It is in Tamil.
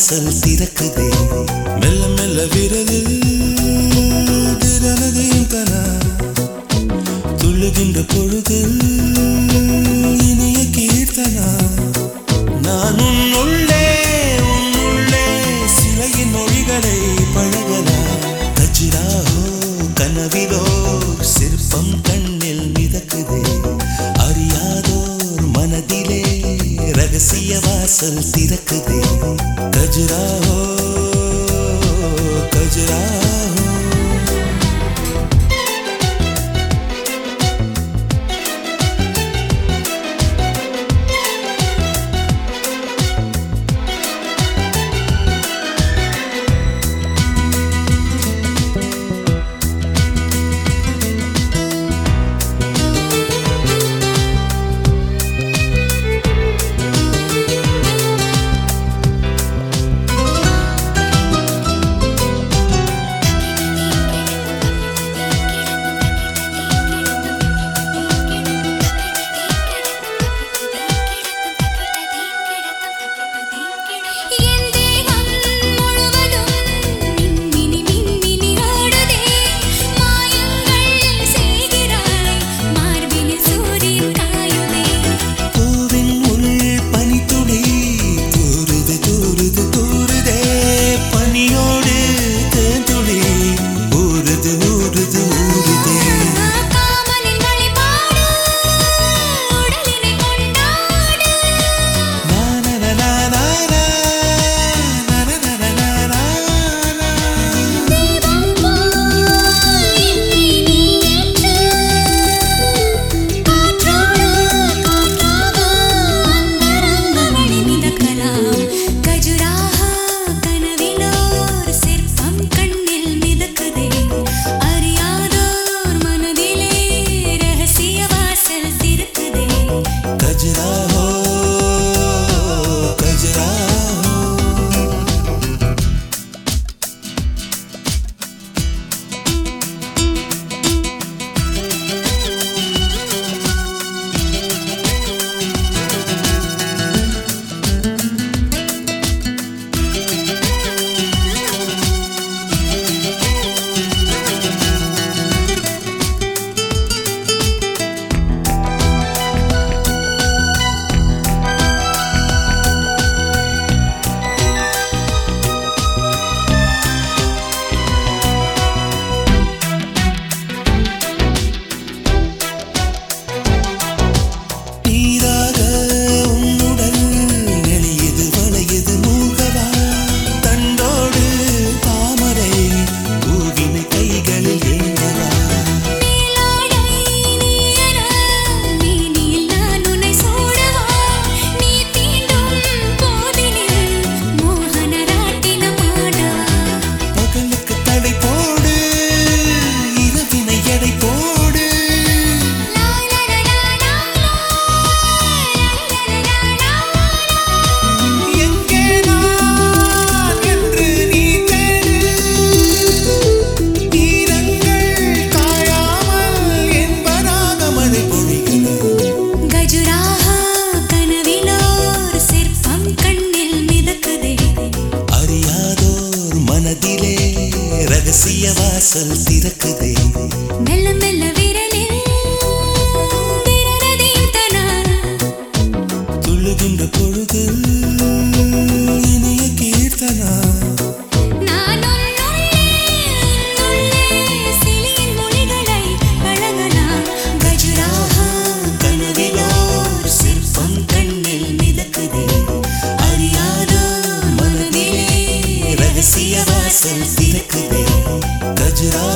வாசல் திறக்குதே மெல்ல மெல்ல விரது திரனதையும் கனா துள்ளுகின்ற பொழுது இனிய கீர்த்தனா நான் உன்னுள்ளே உன்னுள்ளே சிலையின் மொழிகளை பழகலா கஜிராஹோ கனவிலோ சிற்பம் கண்ணில் மிதக்குதே அறியாதோர் மனதிலே ரகசிய வாசல் திறக்குதே கஜுராஹோ கஜுராஹோ என் தேகம் முழுவதும் மின்மினி மின்மினி ஓடுதே மாயங்கள் செய்கிறாய் மார்பினில் சூரியன் காயுதே பூவின் உள் பனித்துளி தூறுது தூறுது தூறுதே பனியோடு தேந்துளி ஊறுது ஊறுது ஊறுதே காமனின் வழிபாடு உடலினை கொண்டாடு நானனனானானா, நானனனானானா. தெய்வம் போல் என்னை நீ ஏற்று காற்றோடு காற்றாக அந்தரங்கமணி மிதக்கலாம் கஜுராஹோ கனவிலோர் சிற்பம் கண்ணில் மிதக்குதே அறியாதோர் மனதிலே ரகசிய வாசல் திறக்குதே கஜுராஹோ, கஜுராஹோ. நீராக உன்னுடல் நெளியது வளையது மூகவா தண்டோடு தாமரை பூவினை கைகளில் ஏந்தவா நீலாடை நீயன நீனில் நான் உன்னை சூடவா நீ தீண்டும் போதினில் மோகன ராட்டினம் ஆடவா பகலுக்கு தடை போடு இரவினை எடை போடு லா லா லா லா லா எங்கே நான் என்று நீ தேடு ஈரங்கள் காயாமல் என்பதாக மழை பொழிகிறது கஜுராஹோ கனவிலோர் சிற்பம் கண்ணில் மிதக்குதே அறியாதோர் மனதிலே ரகசிய வாசல் திறக்குதே மெல்ல மெல்ல விரலில் விரலதையும் தனா துள்ளுகின்ற பொழுது இனிய கீர்த்தனா நான் உன்னுள்ளே உன்னுள்ளே சிலியின் மொழிகளை பழகலாம் கஜுராஹோ கனவிலோர் சிற்பம் கண்ணில் மிதக்குதே அறியாதோர் மனதிலே ரகசிய வாசல் திறக்குதே கஜுரா